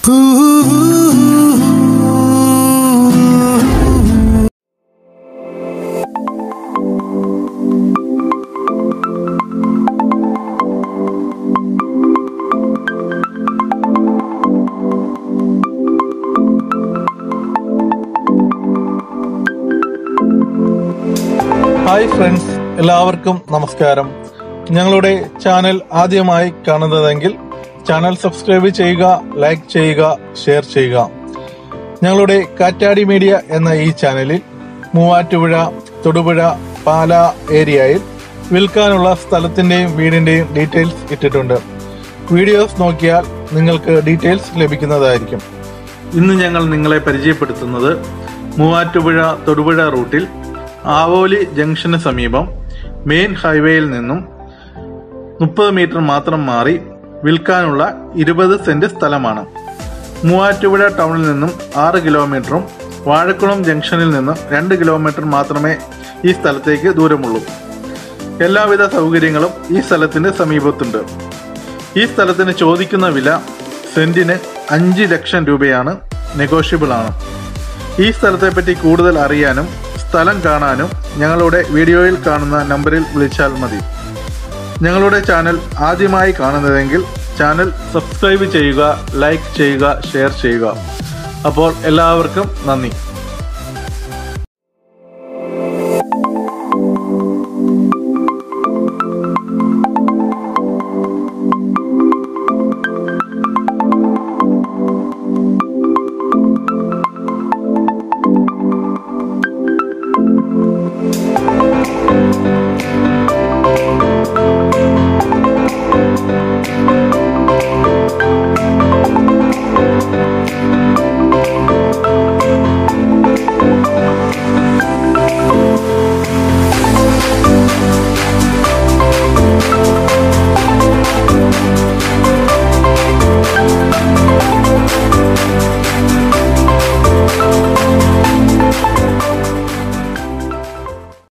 hi friends എല്ലാവർക്കും നമസ്കാരം ഞങ്ങളുടെ ചാനൽ ആദ്യമായി കാണുന്നതെങ്കിൽ ചാനൽ സബ്സ്ക്രൈബ് ചെയ്യുക ലൈക്ക് ചെയ്യുക ഷെയർ ചെയ്യുക ഞങ്ങളുടെ കാറ്റാടി മീഡിയ എന്ന ഈ ചാനലിൽ മൂവാറ്റുപുഴ തൊടുപുഴ പാല ഏരിയയിൽ വിൽക്കാനുള്ള സ്ഥലത്തിന്റെയും വീടിന്റെയും ഡീറ്റെയിൽസ് ഇട്ടിട്ടുണ്ട് വീഡിയോസ് നോക്കിയാൽ നിങ്ങൾക്ക് ഡീറ്റെയിൽസ് ലഭിക്കുന്നതായിരിക്കും ഇന്ന് ഞങ്ങൾ നിങ്ങളെ പരിചയപ്പെടുത്തുന്നത് മൂവാറ്റുപുഴ തൊടുപുഴ റൂട്ടിൽ ആവോലി ജംഗ്ഷന് സമീപം മെയിൻ ഹൈവേയിൽ നിന്നും മുപ്പത് മീറ്റർ മാത്രം മാറി വിൽക്കാനുള്ള ഇരുപത് സെന്റ് സ്ഥലമാണ് മൂവാറ്റുപുഴ ടൗണിൽ നിന്നും ആറ് കിലോമീറ്ററും വാഴക്കുളം ജംഗ്ഷനിൽ നിന്നും രണ്ട് കിലോമീറ്റർ മാത്രമേ ഈ സ്ഥലത്തേക്ക് ദൂരമുള്ളൂ എല്ലാവിധ സൗകര്യങ്ങളും ഈ സ്ഥലത്തിന്റെ സമീപത്തുണ്ട് ഈ സ്ഥലത്തിന് ചോദിക്കുന്ന വില സെന്റിന് അഞ്ച് ലക്ഷം രൂപയാണ് നെഗോഷ്യബിൾ ആണ് ഈ സ്ഥലത്തെപ്പറ്റി കൂടുതൽ അറിയാനും സ്ഥലം കാണാനും ഞങ്ങളുടെ വീഡിയോയിൽ കാണുന്ന നമ്പറിൽ വിളിച്ചാൽ മതി ഞങ്ങളുടെ ചാനൽ ആദ്യമായി കാണുന്നതെങ്കിൽ ചാനൽ സബ്സ്ക്രൈബ് ചെയ്യുക ലൈക്ക് ചെയ്യുക ഷെയർ ചെയ്യുക അപ്പോൾ എല്ലാവർക്കും നന്ദി